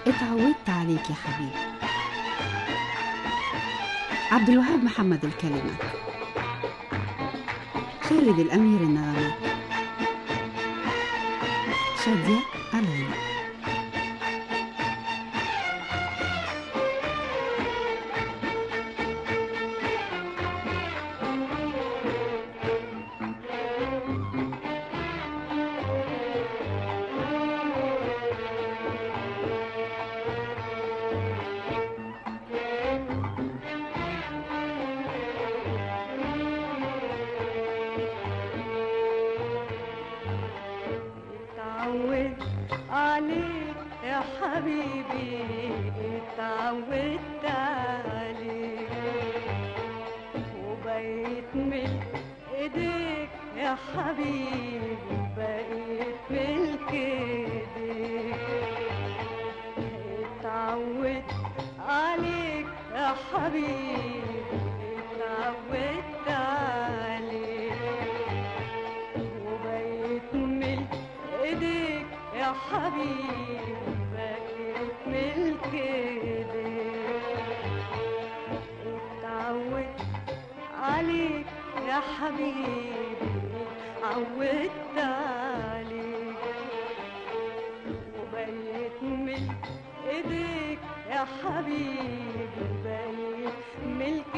اتعودت عليك يا حبيبي عبد الوهاب محمد الكلمات خالد الأمير النغمات شادية ألعين اتعودت عليك يا حبيبي اتعودت عليك وبقيت من ايديك يا حبيبي بقيت ملك ايديك اتعودت عليك يا حبيبي اتعودت عليك وبقيت ملك ايديك يا حبيبي بقيت ملك ايديك اتعودت عليك يا حبيبي عودت عليك وبقيت ملك ايديك يا حبيبي بقيت ملك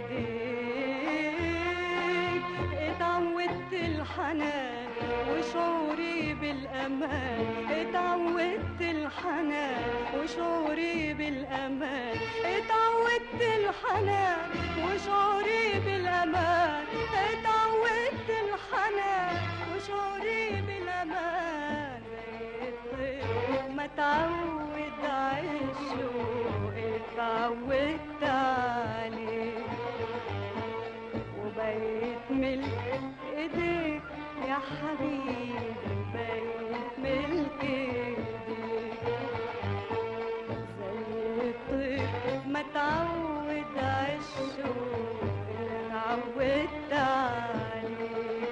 ايديك اتعودت الحنان وشعوري بالامان اتعودت الحنان وشعوري بالامان اتعودت الحنان وشعوري بالامان اتعودت الحنان وشعوري بالامان بقيت ما تعود عيشه اتعودت عليه وبقيت ملك ايديك يا حبيبي بقيت ملك ايديك زي الطير ما تعود عشه اتعودت عليه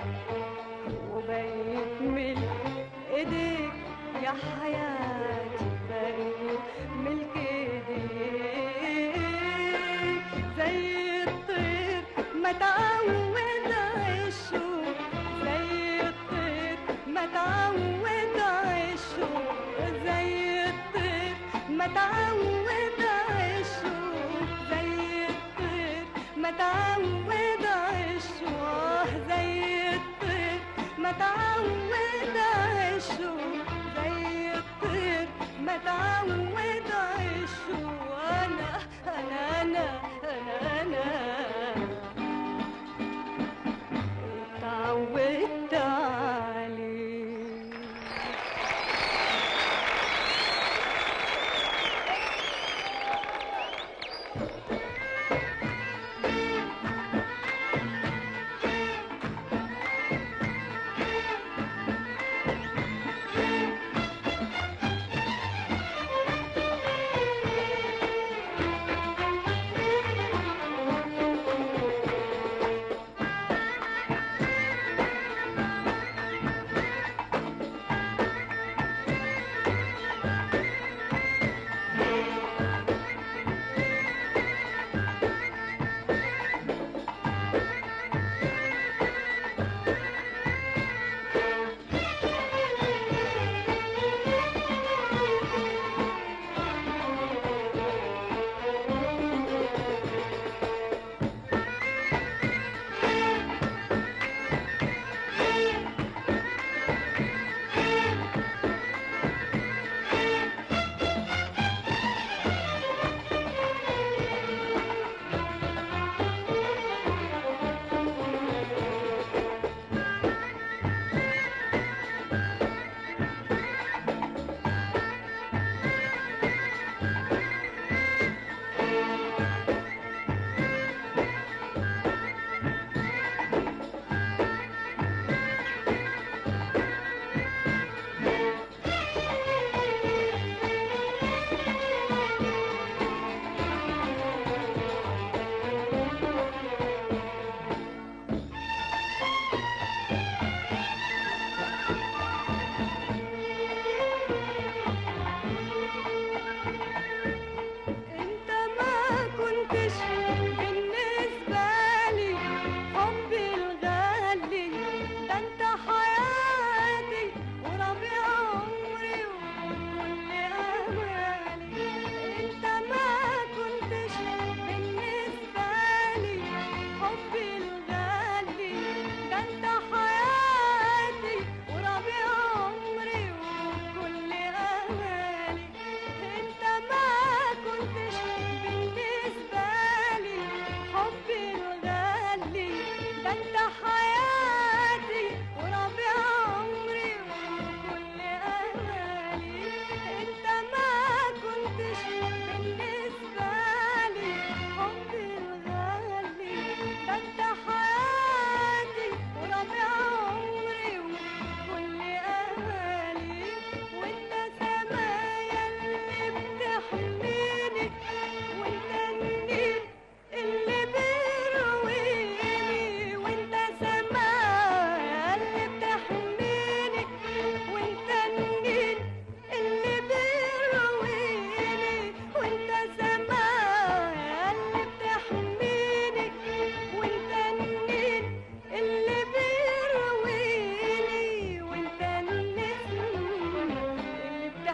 وبقيت ملك ايديك يا حياتي بقيت ملك ايديك زي الطير ما تعود عشه زي الطير ما تعود عشه زي الطير ما تعود عشه زي الطير ما تعود عشه آه، زي الطير ما تعود عشه زي الطير ما تعود عشه انا انا انا انا انا اتعودت عليه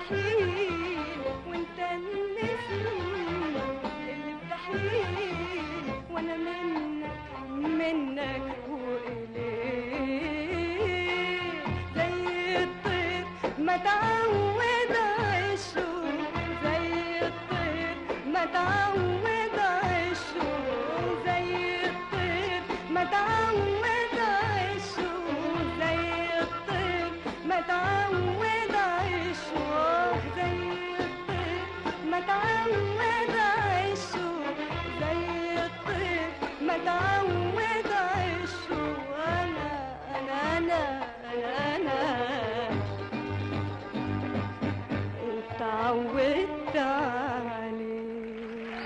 بتحيل وانت النسيم اللي بتحيل وانا منك منك وإليك زي الطير ما تعود عشه زي الطير ما تعود عشه زي الطير ما تعود عشه زي الطير ما تعود عشه زي الطير ما تعود عشه زي الطير ما تعود عشه انا انا انا انا انا اتعودت عليه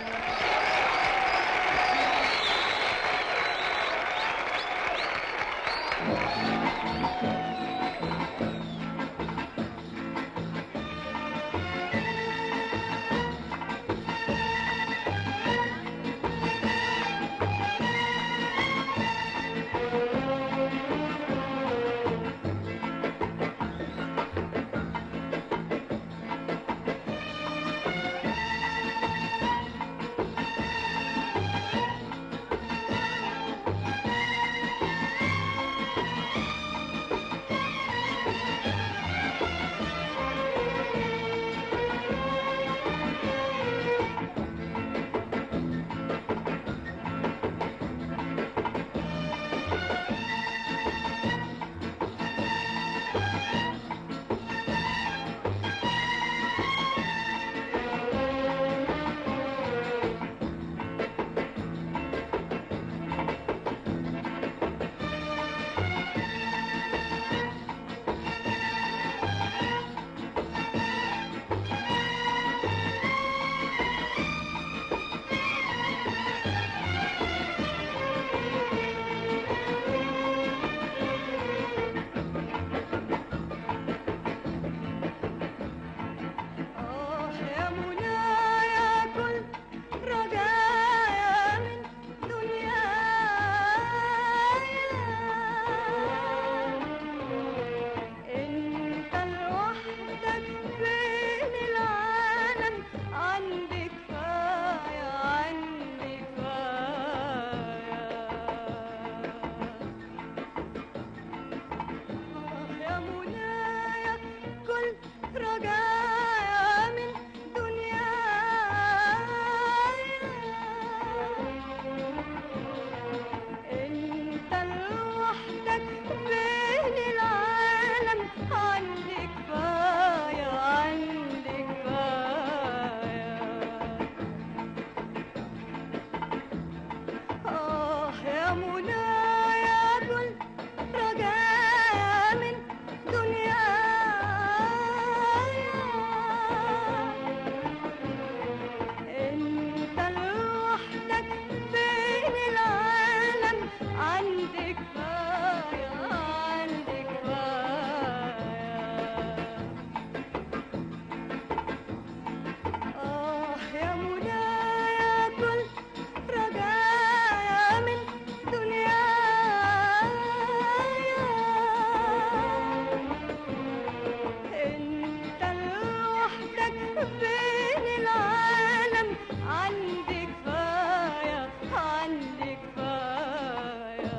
آه يا منايا كل رجايا من دنياي انت لوحدك بين العالم عندي كفاية عندي كفاية آه يا منايا كل رجايا من دنياي انت لوحدك بين العالم عندي كفاية عندي كفاية آه يا منايا كل رجايا من دنياي انت لوحدك بين العالم عندي كفاية عندي كفاية آه يا منايا كل رجايا من دنياي انت لوحدك بين العالم عندي كفاية عندي كفاية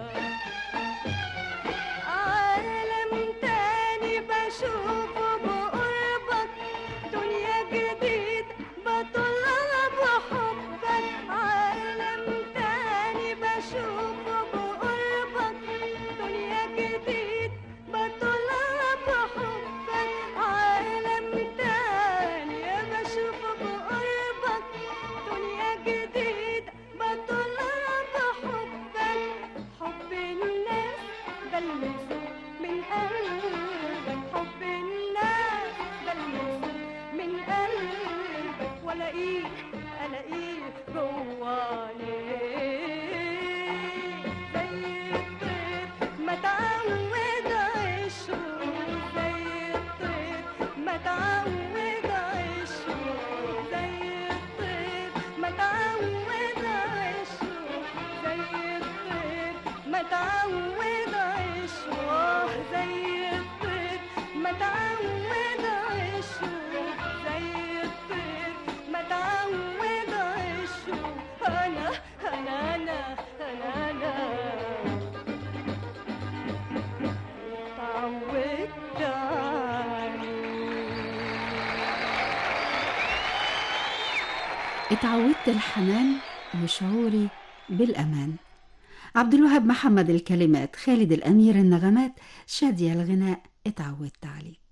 عالم تاني بشوفه بقربك دنيا جديد بطلع بحبك عالم تاني بشوفه بقربك دنيا جديد بطلع بحبك عالم تاني بشوفه بقربك دنيا جديد بطلع بحبك حب الناس بلمسه من قلبك حب الناس بلمسه من قلبك والاقيه الاقيه جوا عينيك زي الطير ما تعود عيشه زي الطير ما تعود عيشه زي الطير ما تعود عيشه زي الطير ما تعود عيشه زي الطير ما تعود عيشه اتعودت الحنان وشعوري بالأمان عبد الوهاب محمد الكلمات خالد الأمير النغمات شادية الغناء اتعودت عليك